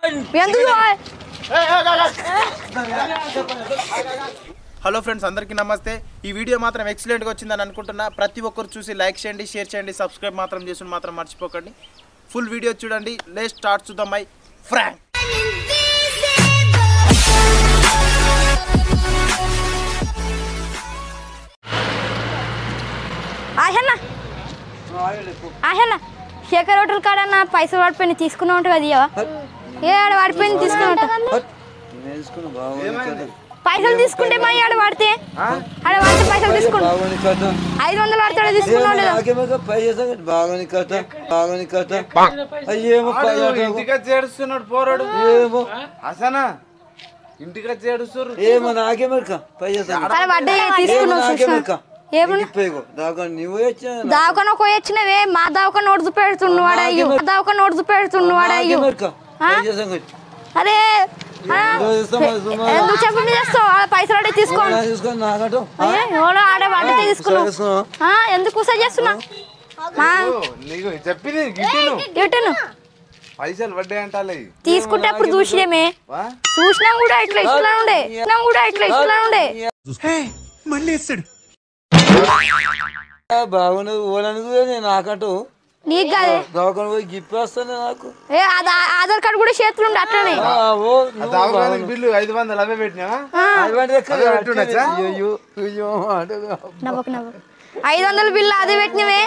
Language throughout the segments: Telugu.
ఎందుకు హలో ఫ్రెండ్స్ అందరికీ నమస్తే ఈ వీడియో మాత్రం ఎక్సలెంట్గా వచ్చిందని అనుకుంటున్నా ప్రతి ఒక్కరు చూసి లైక్ చేయండి షేర్ చేయండి సబ్స్క్రైబ్ మాత్రం చేసి మాత్రం మర్చిపోకండి ఫుల్ వీడియో చూడండి లే స్టార్ట్ చూద్దాం my prank Ashanna Ashanna Shekhar hotel కాడన్న పైసలు పడిపోయిన తీసుకున్నా ఉంటుంది అది ఇయ్యవా? ఏ ఆడ పడిపోయింది తీసుకున్నా ఉంటా వేసుకున్నా బాగుంది కదా పైసలు తీసుకుంటే మరి ఆడ పడితే ఆడ పడితే పైసలు తీసుకుంటా బాగుంది కదా ఐదు వందలు పడతాడు తీసుకున్నావు లేదా నాకేమో పై చేసాం బాగుంది కదా బాగుంది కదా అయ్యేమో పై ఇంటికి వచ్చి ఏడుస్తున్నాడు పోరాడు ఏమో అసనా ఇంటికి వచ్చి ఏడుస్తారు ఏమో నాకేమరక పై చేసాం కానీ పడ్డ తీసుకున్నావు నాకేమరక ఏమన్నా ఇప్పేగో దాకా నువ్వు వచ్చా దావకన పోయొచ్చినవే మా దావకన ఒడుచు పెడుతున్నాడు అయ్యో దావకన ఒడుచు పెడుతున్నాడు అయ్యో నాకేమరక పై చేసాం అరే ఆ, ఎందుకు చెప్పండి చేస్తావు ఆడ పైసలు అడిగి తీసుకోండి తీసుకొని నాకటం అయ్యే, ఎవడో ఆడ పడితే తీసుకున్నావు తీసుకున్నావా? ఆ, ఎందుకు ఉసా చేస్తున్నా మా నీకు చెప్పింది గిట్టిను ఇటును పైసలు పడ్డాయి అంటాలే తీసుకుంటే అప్పుడు చూసినేమే చూసినా కూడా ఇట్లా ఇట్లా ఉండే చూసినా కూడా ఇట్లా ఇట్లా ఉండే బాగుంది ఓననుకు నేను నాకటం నీకు కాదే దవాఖాన పోయి గిప్పేస్తాను నాకు ఏ అది ఆ- ఆధార్ కార్డు కూడా చేతులు ఉండే అట్లనే ఆ, ఓ నువ్వు దావకానికి బిల్లు ఐదు వందలు అవే పెట్టినావా అటువంటి లెక్క అదే పెట్టుండొచ్చా? అయ్యో అయ్యో అడుగు నవ్వకు నవ్వకు ఐదు వందల బిల్లు అదే పెట్టినవే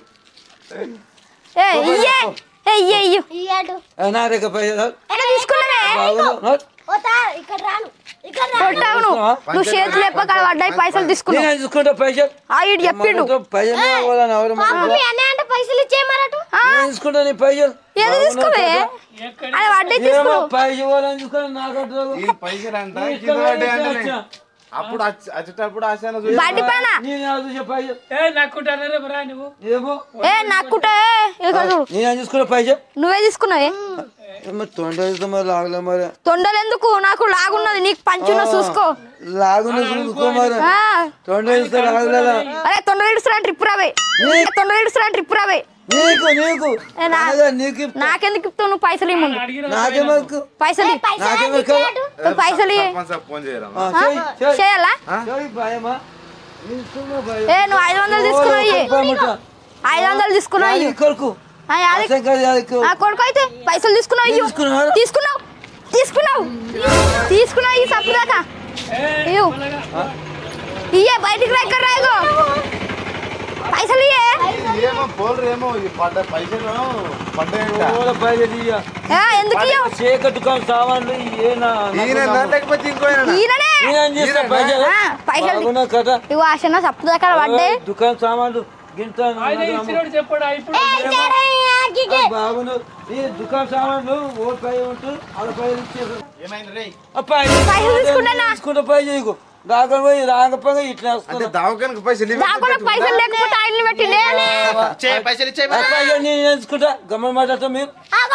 ఏ ఇయ్యే ఏ ఇయ్యే ఇయ్యు నా దగ్గర పైసలు ఎలా తీసుకున్నావే బాగుంది కొట్టావు నువ్వు నువ్వు చేతులు ఎప్ప కాడ పడ్డాయి పైసలు తీసుకున్నావు నేను తీసుకుంటా పైసలు ఆ ఇటు చెప్పిండు పైసలు కావాలని ఎవరు పైసలు ఇచ్చేయమన్నట్టు నేను తీసుకుంటా నీ పైసలు ఏదో తీసుకోవే అది పడ్డాయి ఏమో తీసుకో పైసలు ఇవ్వాలని తీసుకుని నాకు అర్థం ఈ పైసలు అంట కింద పడ్డాయి అంటలే అప్పుడు వచ్చి- వచ్చేటప్పుడు ఆశాన చూసి బయటి పైన నేను ఎవరు చూసే పైసలు ఏ నాకుంటానే రా నువ్వు ఏమో ఏ నాకుటే ఇక చూడు నేను తీసుకున్న పైసలు నువ్వే తీసుకున్నావే ఏమో తొండ వేస్తే మరి లాగలే మరి తొండలు ఎందుకు నాకు లాగున్నది నీకు పంచున్న చూసుకో లాగున్న చూసుకో మరి ఆ, తొండ వేస్తే లాగలేదా అరే తొండలు ఇడుస్తున్నా ట్రిప్ రావే తొండలు ఇడుస్తున్నా ట్రిప్ రావే నీకు నీకు ఏ నా- అనగా నీకు నాకెందుకు ఇస్తావు నువ్వు పైసలు ఇమ్మందు నాకేమకు పైసలు ఇ. నాకేమకు నువ్వు పైసలు ఇ. సర్పంచ్ సాబ్ ఫోన్ చేయరా చేయాలా భయమా తీసుకున్నా భయం ఏ నువ్వు ఐదు వందలు తీసుకున్నావు ఇయ్యి. భయముట. ఐదు వందలు తీసుకున్నావు యాది ఇయ్యి. కొరకు ఆ, యాది- అసంకర్ యాదికు. ఆ కొడుకు అయితే పైసలు తీసుకున్నావు ఇయ్యు. తీసుకున్నావా? తీసుకున్నావు తీసుకున్నావు తీసుకున్నావు ఈ సప్పు దాకా ఇయ్యు. ఇయ్యే బయటికి రా ఇక్కడ రాయగో పైసలు ఇయ్యే ఏమో పోలరు ఏమో ఈ పడ్డ పైసలు పడ్డాయంట ఓల పైసలు ఇయ్య. ఏ, ఎందుకు ఇయ్యవు చీకటి కాని సామాన్లు ఏ నా ఈయన లేకపోతే ఇంకో ఆయన ఈయననే నేనేం చేస్తా పైసలు ఆ, పైసలు బాగున్నా కదా ఇగో ఆశన సప్పు దాకా పడ్డాయి దుకాణం సామాన్లు గింత ఆయన ఇచ్చినోడు చెప్పాడు ఇప్పుడు బాగును ఈ దుకాణం సామాన్లు ఓ పై ఉంటూ అలా పై ఇచ్చేసారు ఏమైంది రే పైసలు తీసుకుంటానా? తీసుకుంటే పైసలు ఇగో దాకా పోయి రాకపోగా ఇట్లా అంటే వస్తున్నా దావకానికి పైసలు ఇవ్వకపోతే దాకుండా పైసలు లేకపోతే ఆయన్ని పెట్టిండే చే పైసలు ఇచ్చే ఆ పైసలు నేను తీసుకుంటా గమ్మ మాట్లాడతా మీరు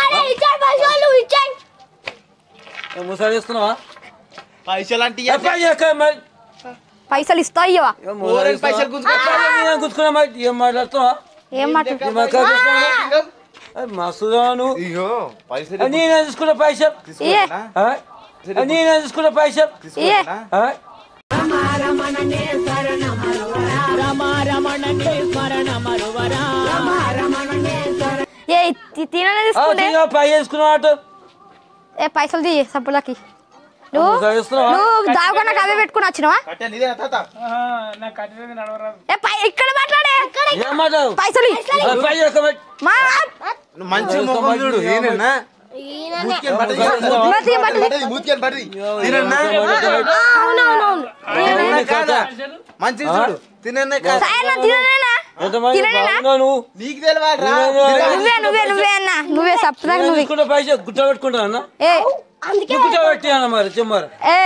ముసారి ఇస్తున్నావా పైసలు అంటే ఆ పైసలు ఎక్కడ మరి పైసలు ఇస్తా ఇయ్యవా ఏ ముసారి పైసలు ఇస్తున్నావా? ఆ పైసలు నేను గుంజుకున్నా మరి ఏం మాట్లాడుతున్నావా ఏం మాట ఈ మక్క తీసుకున్నా? ఏ మస్తుగా నువ్వు ఇగో పైసలు ఆ నేనే తీసుకున్న పైసలు ఇయ్యే తీసుకున్నా ఆ? ఆ నేనే తీసుకున్న పైసలు ఇయ్యే ఆ? ఏ తి- తిననే ఆ, తీసుకుంటే తిరిగి పై వేసుకున్న ఆట ఏ పైసలు తీయ సప్పులకి నువ్వు ముసారి ఇస్తున్నావా నువ్వు దావకుండా అవే పెట్టుకుని వచ్చినావా కట్టాను ఇదేనా తాత నా కట్టినది నడవరాదు ఏ పై ఇక్కడ మాట్లాడే ఏం మాట్లాడు పైసలు ఇయ్యి. ఆ, పై ఎక్కడ పెట్టి మా నువ్వు మంచి ముఖం చూడు ఈయనన్నా మూతికేం పడ్డది? మూతికేం పడ్డది? పడ్డది, మూతికేం పడ్డది. తినన్నా అవునవునవును తినన్నా కాదా మంచి చూడు తినన్నా కాదా సాయన్న తిననేనా ఎంతమంది తిననేనా బాగున్నావు నువ్వు నీకు తెలియదురా నువ్వే నువ్వే నువ్వే అన్న నువ్వే సప్పుదాకా నేను నువ్వే తీసుకున్న పైసలు గుట్ట పెట్టుకుంటా అన్న ఏ నువ్వు గుట్ట పెట్టి అన్న మరి చెమ్మరు ఏ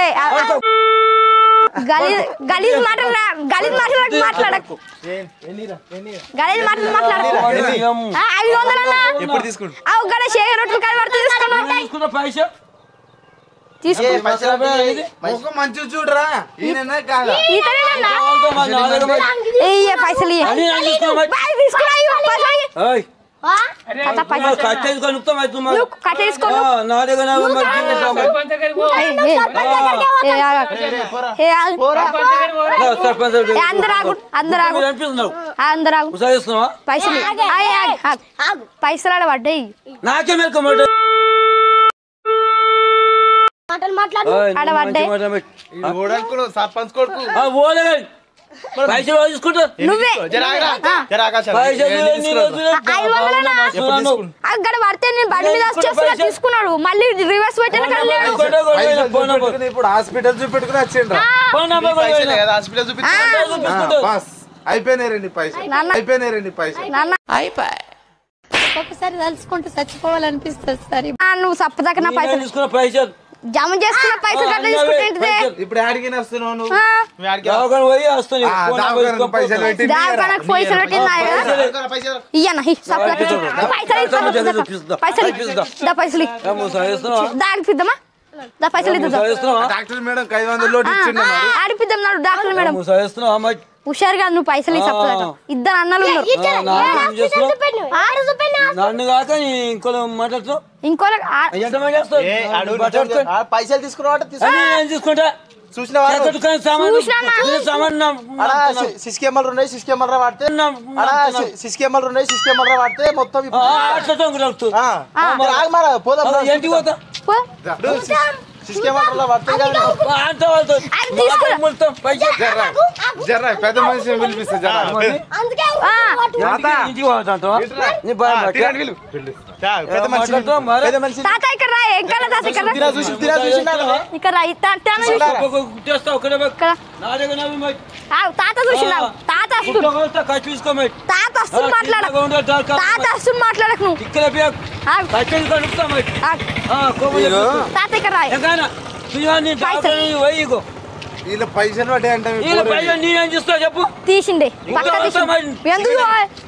గలీజ్ గలీజ్ మాటలు రా- గలీజ్ మాటలు మాట్లాడకు గలీజ్ మాటలు మాట్లాడకు ఆ, ఐదు వందలన్నా ఎప్పుడు తీసుకుంటు ఆ ఒక్కడ శేఖర్ రొట్టెలు కాడ పడితే తీసుకున్నా తీసుకున్న పైసలు తీసుకో పైసలు అంటే ముఖం మంచి చూడరా ఈయనన్నా కాదా ఇతనేనన్నా వాళ్ళతో మా నాలుగు మంది. ఇయ్యే పైసలు ఇయ్యే అని నేను తీసుకున్న మరి. బాయ్ తీసుకురా ఇయ్యో, పైసలు ఇయ్యి. ఏయ్, అరే తాత పైసలు కట్టేది కొనుక్తాం అయితే మరి. నువ్వు కట్ట తీసుకో ఆ, నా దగ్గర నా మరి జీవితం మరి. సర్పంచ్ దగ్గరికి పో. ఏయ్, ఏయ్, ఏ, ఆగు. ఏ, ఆగు. సర్పంచ్ దగ్గరికి పోరా. నా సర్పంచ్ దగ్గర. ఏ, అందరు ఆగు అందరు ఆగు మీరు అనిపిస్తున్నావు ఆ, అందరు ఆగు ఉసాయిస్తున్నావా పైసలు ఆగు, ఆగు, ఆగు. పైసలు ఆడ పడ్డాయి నాకే మెలకు మాట మాటలు మాట్లాడు ఓయ్, ఆడ నువ్వు పడ్డాయి. మంచి మాట పెట్టి. ఈ ఓడనుకున్నావు సర్పంచ్ కొడుకు ఆ, ఓలే కానీ. పైసలు ఎవరు తీసుకుంటారు నువ్వే జర ఆగరా. జర ఆకాశం. పైసలు ఏంటి ఎన్ని తీసుకురావు? రోజులు? ఐదు వందలేనా? బాగా మస్తు అక్కడ పడితే నేను బండి మీద వచ్చేస్తున్నా తీసుకున్నాడు మళ్ళీ రివర్స్ పెట్టాను కళ్ళాడు కొట్టే కొట్టే పైసలు ఫోన్ నంబర్. చూపెట్టుకుని ఇప్పుడు హాస్పిటల్ చూపెట్టుకుని వచ్చిండ్రా ఫోన్ నంబర్ పైసలే కొట్టే. కదా హాస్పిటల్ చూపించు ఆ, చూపించుకుంటారు. బస్ అయిపోయినాయి రండి పైసలు నాన్న. అయిపోయినాయి రండి పైసలు నాన్న ఒక్కొక్కసారి తలుచుకుంటూ చచ్చిపోవాలనిపిస్తుంది సరే ఆ, నువ్వు సప్పదాకా నా నేనే పైసలు తీసుకున్న పైసలు జమ చేసుకున్న పైసలు ఆ, కట్ట అన్నీ తీసుకుంటే అవే ఏంటిదే? పైసలు. ఇప్పుడు ఆడికి వస్తున్నావు నువ్వు ఆ, మీ ఆడికి దవాఖాన పోయి వస్తాను ఆ, ఫోన్ నంబర్ దావకానికి తీసుకో. పైసలు పెట్టి దానికన్నా పైసలు పెట్టింది ఆయన పైసలు పైసలు ఇయ్యన్న హి, సప్పదాకా పైసలు. పైసలు ఇస్తా, పైసలు సప్పదాకా. చూపిస్తా. పైసలు చూపిస్తా. దా పైసలు ఇ. ఏ ముసాయిస్తున్నావా? దా ఆడిపిద్దామా దా పైసలు ఇద్దాం ముసాయిస్తున్నావా? డాక్టర్ మేడం ఐదు వందల లోటు ఇచ్చిండు మరి ఆడిపిద్దాం నాడు డాక్టర్ మేడం ముసాయిస్తున్నావా? మరి హుషారుగా నువ్వు పైసలు ఈ సప్పదాకా ఇద్దరు అన్నలు ఉన్నారు నా- నా ఏం చేస్తున్నావు? ఆడు చూపెట్టిన నన్ను కాక ఇంకో మాట్లాడుతున్నావు ఇంకో ఎంత మంది చేస్తావు? ఏ, ఆడు పట్టుకొని. ఆ, పైసలు తీసుకున్నావు అంటే తీసుకో అది నేను తీసుకుంటా చూసినావా చేత దుకాణం సామాను చూసినానా? నేను సామాను నా- అడా నా- సిస్కెమ్మలు ఉన్నాయి సిస్కెమ్మలు రా వాడితే నా- అడా నా- సిస్కెమ్మలు ఉన్నాయి సిస్కెమ్మలు రా వాడితే మొత్తం ఆ, ఇప్పుడు అట్లా తొంగుతావు. ఆ, మరి ఆగు మరి, పోదాం అలా రా. ఏంటికి పోతా పో. సిస్కెమ్మలు రా వాడితే కదా ఆ, అంతా వాళ్ళతో. అది తీసుకురా. మాట్లాడి మొత్తం పైసలు. జర్రా జర్రా పెద్ద మనిషిని పిలిపిస్తా జర్రా అందుకే ఆ, ఇంటికి- ఇంటికి పోతాంటావా? నీ బాయ్ ఆ, బాయ్. తినండి వీళ్ళు. చా, పెద్ద మనిషి మాట్లాడతావా మరి? పెద్ద మనిషి తాత ఇక్కడ రా ఇంకా తాత ఇక్కడ రా. తిరా చూసి తిరా చూసి ఇక్కడ రా ఇత్తా అంటాను చూసి. ఒక్కొక్క గుట్టేస్తా, ఒక్కడే పోయి. ఇక్కడ నా దగ్గర నవ్వి మరి. ఆ, తాత చూసినావు తాత వస్తు గుట్ట కొడతా, ఖర్చు తీసుకో మరి. తాత వస్తు ఆ, మాట్లాడకు చిన్నగా ఉండదు, తాత. తాత వస్తు మాట్లాడకు నువ్వు ఇక్కడ పోయి, ఆగు, ఖర్చు తీసుకొని వస్తా మరి. ఆగు. ఆ, కోపం తెప్పిస్తా. తాత ఇక్కడ రా ఎక్కడైనా నువ్వు నీ పైసలు. డాక్టర్ పోయి ఇగో. వీళ్ళ పైసలు పడ్డాయి అంటే మీ వీళ్ళ పోరడు. పైసలు నేనేం చేస్తా చెప్పు తీసిండే ఇంకా పక్క వస్తా మరి. తీసిండే ఎందుకు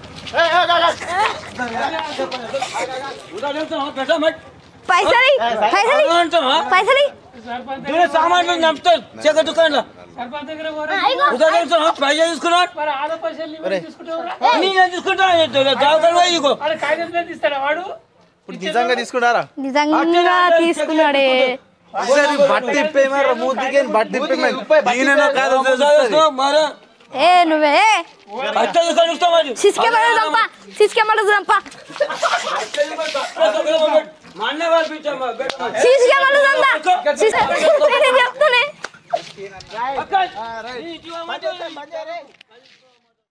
ఉదయం వెళ్తావా? పెట్టా మరి. పైసలు ఇ, పైసలు ఇ, అలా అంటావా? పైసలు ఇ. సర్పంచ్ దీని సామాన్లు నమ్ముతారు చెక్క దుకాణంలో సర్పంచ్ దగ్గర పోరా. ఉదయం వెళ్తావా? పైసలు తీసుకున్నావు మరి ఆడ పైసలు నువ్వే తీసుకుంటావురా? నేనేం తీసుకుంటా దావకాలు పోయి ఇగో ఆడ కాగితం మీద తీస్తాడా వాడు ఇప్పుడు నిజంగా తీసుకున్నారా నిజంగా తీసుకున్నాడే ఒకసారి బట్టి ఇప్పేయమరా మూతికి బట్టి ఇప్పేయమని ఈయననో కాదో తెలుస్తుంది. మరి ఏ నువ్వే ఏ అట్టది కలుస్తా మరి సిస్కెమలు దంపా సిస్కెమలు దంపా మా అన్న పంపించమ్మా సిస్కెమలు దంపా నేను చెప్తానే అక్క, ఈ జీవం అంటే-